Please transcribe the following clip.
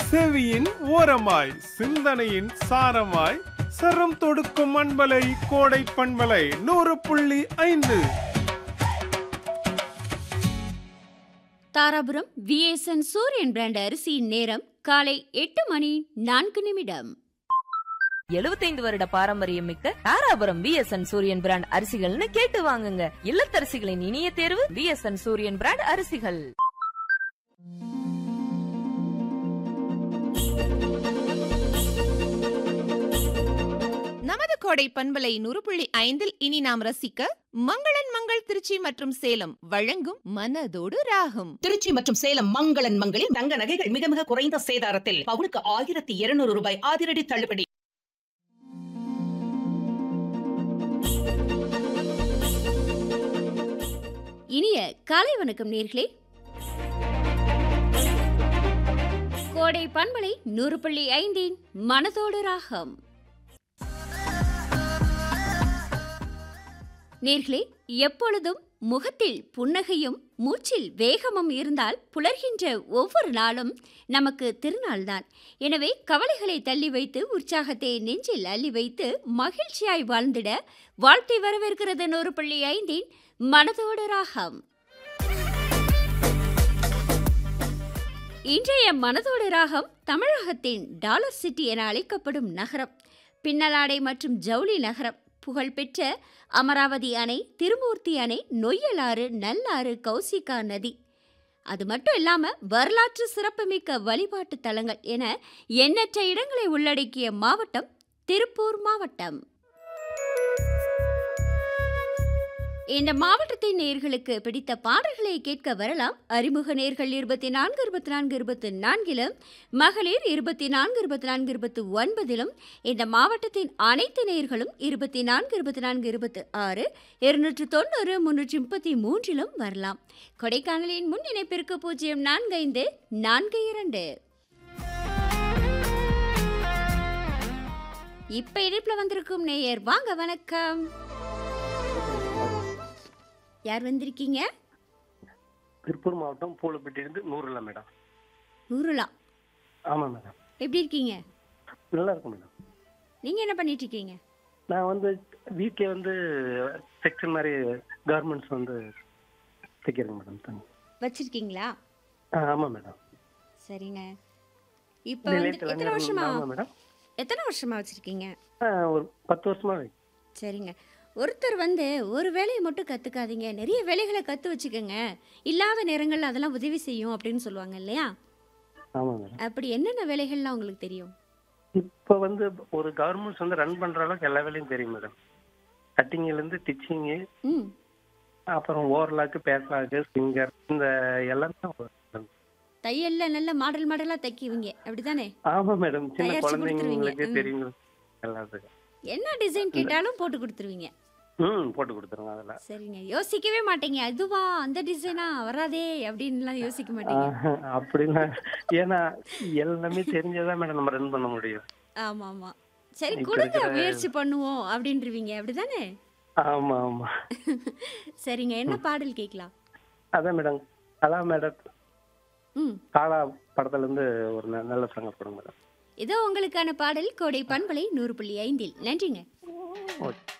செவியின் ஓரமாய் சிந்தனையின் சாரமாய் சரம் தொடுக்கும் அன்பலை கோடை பண்பலை நூறு புள்ளி ஐந்து தாராபுரம் விஎஸ்என் சூரியன் பிராண்ட் அரிசியின் நேரம் காலை எட்டு மணி நான்கு நிமிடம் எழுபத்தைந்து வருட பாரம்பரியம் மிக்க தாராபுரம் விஎஸ்என் சூரியன் பிராண்ட் அரிசிகள்னு கேட்டு வாங்குங்க இல்லத்தரசிகளின் இனிய தேர்வு விஎஸ்என் சூரியன் பிராண்ட் அரிசிகள் நமது கோடை பண்பலை நூறு புள்ளி ஐந்தில் இனி நாம் ரசிக்க மங்களன் மங்கள் திருச்சி மற்றும் சேலம் வழங்கும் மனதோடு ராகும் திருச்சி மற்றும் சேலம் மங்களன் மங்களில் தங்க நகைகள் மிக மிக குறைந்த சேதாரத்தில் பவுனுக்கு ஆயிரத்தி இருநூறு ரூபாய் அதிரடி தள்ளுபடி இனிய காலை வணக்கம் நேர்களே கோடை பண்பலை நூறு புள்ளி ஐந்தின் மனதோடு ராகம் நேர்களே எப்பொழுதும் முகத்தில் புன்னகையும் மூச்சில் வேகமும் இருந்தால் புலர்கின்ற ஒவ்வொரு நாளும் நமக்கு திருநாள்தான் எனவே கவலைகளை தள்ளி வைத்து உற்சாகத்தை நெஞ்சில் அள்ளி வைத்து மகிழ்ச்சியாய் வாழ்ந்திட வாழ்த்தை வரவேற்கிறது நூறு புள்ளி ஐந்தின் மனதோடு ராகம் இன்றைய மனதோடு ராகம் தமிழகத்தின் டாலர் சிட்டி என அழைக்கப்படும் நகரம் பின்னலாடை மற்றும் ஜவுளி நகரம் புகழ்பெற்ற அமராவதி அணை திருமூர்த்தி அணை நொய்யலாறு நல்லாறு கௌசிகா நதி அது மட்டும் இல்லாம வரலாற்று சிறப்புமிக்க வழிபாட்டு தலங்கள் என எண்ணற்ற இடங்களை உள்ளடக்கிய மாவட்டம் திருப்பூர் மாவட்டம் இந்த மாவட்டத்தின் நேர்களுக்கு பிடித்த பாடல்களை கேட்க வரலாம் அறிமுக நேர்கள் இருபத்தி நான்கு இருபத்தி நான்கு இருபத்தி நான்கிலும் மகளிர் இருபத்தி நான்கு இருபத்தி நான்கு இருபத்தி ஒன்பதிலும் இந்த மாவட்டத்தின் அனைத்து நேர்களும் இருபத்தி நான்கு இருபத்தி நான்கு இருபத்தி ஆறு இருநூற்று தொண்ணூறு முன்னூற்றி முப்பத்தி மூன்றிலும் வரலாம் கொடைக்கானலின் முன் இணைப்பிற்கு பூஜ்ஜியம் நான்கு ஐந்து நான்கு இரண்டு இப்ப இணைப்புல வந்திருக்கும் நேயர் வாங்க வணக்கம் யார் வந்திருக்கீங்க திருப்பூர் மாவட்டம் பூலப்பட்டியிலிருந்து நூறுல மேடம் நூறுலா ஆமாம் மேடம் எப்படி இருக்கீங்க நல்லா இருக்கும் மேடம் நீங்க என்ன பண்ணிட்டு இருக்கீங்க நான் வந்து வீட்டில் வந்து செக்ஷன் மாதிரி கார்மெண்ட்ஸ் வந்து தைக்கிறேங்க மேடம் தனி வச்சிருக்கீங்களா ஆ ஆமாம் மேடம் சரிங்க இப்போ வந்து எத்தனை வருஷமா ஆமாம் மேடம் எத்தனை வருஷமா வச்சிருக்கீங்க ஆ ஒரு பத்து வருஷமா சரிங்க ஒருத்தர் வந்து ஒரு வேலையை மட்டும் கற்றுக்காதீங்க நிறைய வேலைகளை கற்று வச்சுக்கோங்க இல்லாத நேரங்களில் அதெல்லாம் உதவி செய்யும் அப்படின்னு சொல்லுவாங்க இல்லையா ஆமாம் மேடம் அப்படி என்னென்ன வேலைகள்லாம் உங்களுக்கு தெரியும் இப்போ வந்து ஒரு கவர்மெண்ட்ஸ் வந்து ரன் பண்ணுற அளவுக்கு எல்லா வேலையும் தெரியும் மேடம் கட்டிங்லேருந்து டிச்சிங்கு ம் அப்புறம் ஓவர்லாக்கு பேக்லாக்கு ஃபிங்கர் இந்த எல்லாமே வரும் மேடம். தையல்ல நல்ல மாடல் மாடலாக தைக்குவீங்க அப்படிதானே ஆமாம் மேடம் சின்ன தயாரிச்சு குழந்தைங்களுக்கு கொடுத்துருவீங்க. ம். தெரியும் எல்லாத்துக்கும் என்ன டிசைன் கேட்டாலும் போட்டு கொடுத்துருவீங்க ம் போட்டு கொடுத்துருங்க அதெல்லாம் சரிங்க யோசிக்கவே மாட்டீங்க அதுவா அந்த டிசைனா வராதே அப்படின்லாம் யோசிக்க மாட்டீங்க ஆஹா, அப்படிலாம் ஏன்னா எல்லாமே தெரிஞ்சதான் மேடம் நம்ம ரன் பண்ண முடியும் ஆமா ஆமா சரி இப்ப கொடுங்க இருக்கிற- முயற்சி பண்ணுவோம் அப்படின்றவீங்க அப்படிதானே ஆமா ஆமா சரிங்க என்ன பாடல் கேட்கலாம் அதான் மேடம் அதான் மேடம் ம் காலா படத்துல இருந்து ஒரு ந- நல்ல சாங்க போடுங்க மேடம் இதோ உங்களுக்கான பாடல் கோடை பண்பலை நூறு புள்ளி ஐந்தில் நன்றிங்க ஓகே